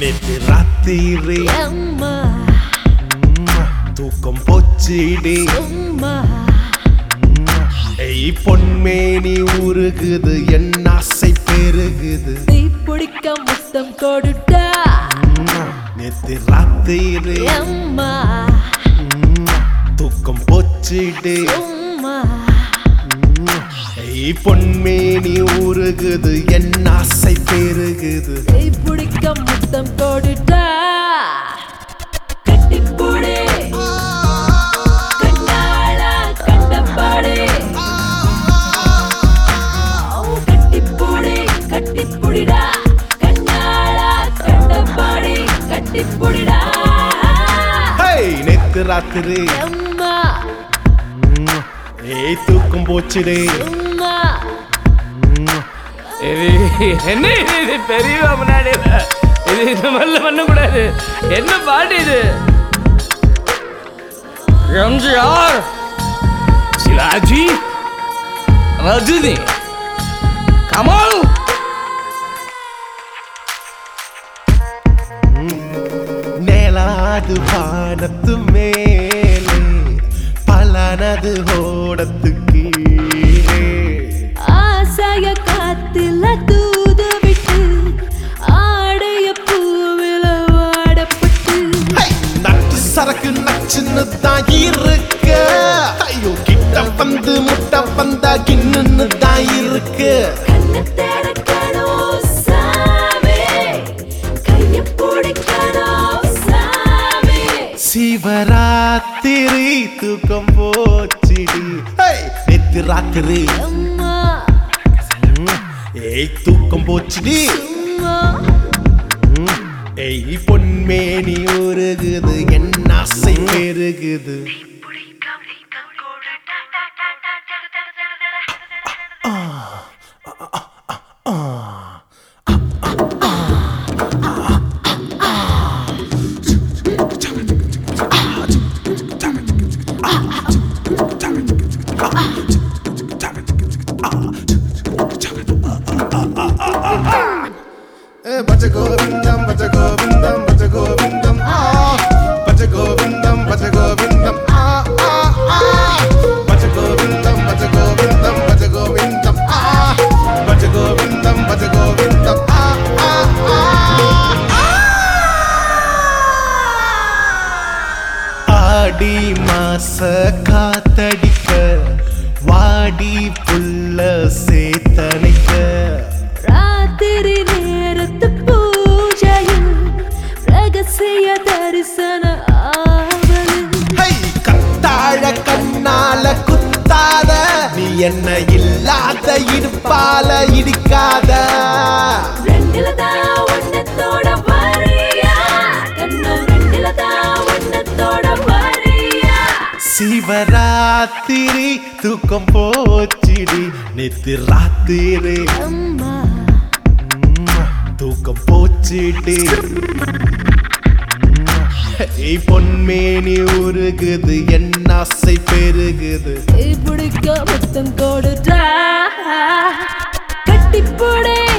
நேத்து ராத்திரி அம்மா தூக்கம் போச்சிடி அம்மா ஏய் பொன்மேனி உருகுது என் ஆசை பெருகுது தீ பிடிக்க முத்தம் கொடுட்டா நேத்து ராத்திரி அம்மா தூக்கம் போச்சிடி அம்மா ஏய் பொன்மேனி உருகுது என் ஆசை பெருகுது தீ பிடிக்க முத்தம் கொடுட்டா கட்டிப்பூடே கண்ணாள கண்டப்பாடே கட்டிப்பூடே கட்டிப்புடிடா கண்ணாள கண்டப்பாடே கட்டிப்புடிடா ஹேய் நேத்து ராத்திரி அம்மா ஏய் தூக்கம் போச்சிடி அம்மா இது என்ன இது இது பெரியவா முன்னாடி இது இந்த மாதிரிலாம் பண்ணக்கூடாது என்ன பாட்டு இது எம்ஜிஆர் சிவாஜி ரஜினி கமல் நேலாது வானத்து மேலே பலனது ஓடத்து கீழே ஆசைய காத்துல தூது விட்டு ஆடைய பூவில வாடப்பட்டு ஹை, நட்டு சரக்கு நச்சுன்னு தான் இருக்க ஐயோ கிட்ட வந்து முட்டை வந்தா கிண்ணுன்னு தான் இருக்கு கண்ணை தேடக்கணும் சாமி கைய பிடிக்கணும் சாமி சிவராத்திரி தூக்கம் போச்சிடி ஹை, நேத்து ராத்திரி அம்மா ஏய் தூக்கம் போச்சிடி அம்மா ஏய் பொன்மேனி உருகுது என் ஆசை பெருகுது భజ గోవిందం భజ గోవిందం భజ గోవిందం ఆ భజ గోవిందం భజ గోవిందం ఆ ఆ ఆ భజ గోవిందం భజ గోవిందం భజ గోవిందం ఆ భజ గోవిందం భజ గోవిందం ఆ ఆ ఆ ஆடி மாச காத்தடிக்க வாடி புள்ள சேத்தனைக்க ராத்திரி நேரத்து பூஜையில் ரகசிய தரிசன ஆவலில் ஹை கத்தாழ கண்ணால குத்தாத நீ என்ன இல்லாத இடுப்பால இடிக்காத ரெண்டுல தான் ஒன்னத்தோட வரியா கண்ணம் ரெண்டுல தான் ஒன்னத்தோட வரியா சிவராத்திரி தூக்கம் போச்சிடி நேத்து ராத்திரி அம்மா தூக்கம் போச்சிடி ஏய் பொன்மேனி உருகுது என் ஆசை பெருகுது பிடிக்க முத்தம் கொடுத்தா கட்டிப்போடே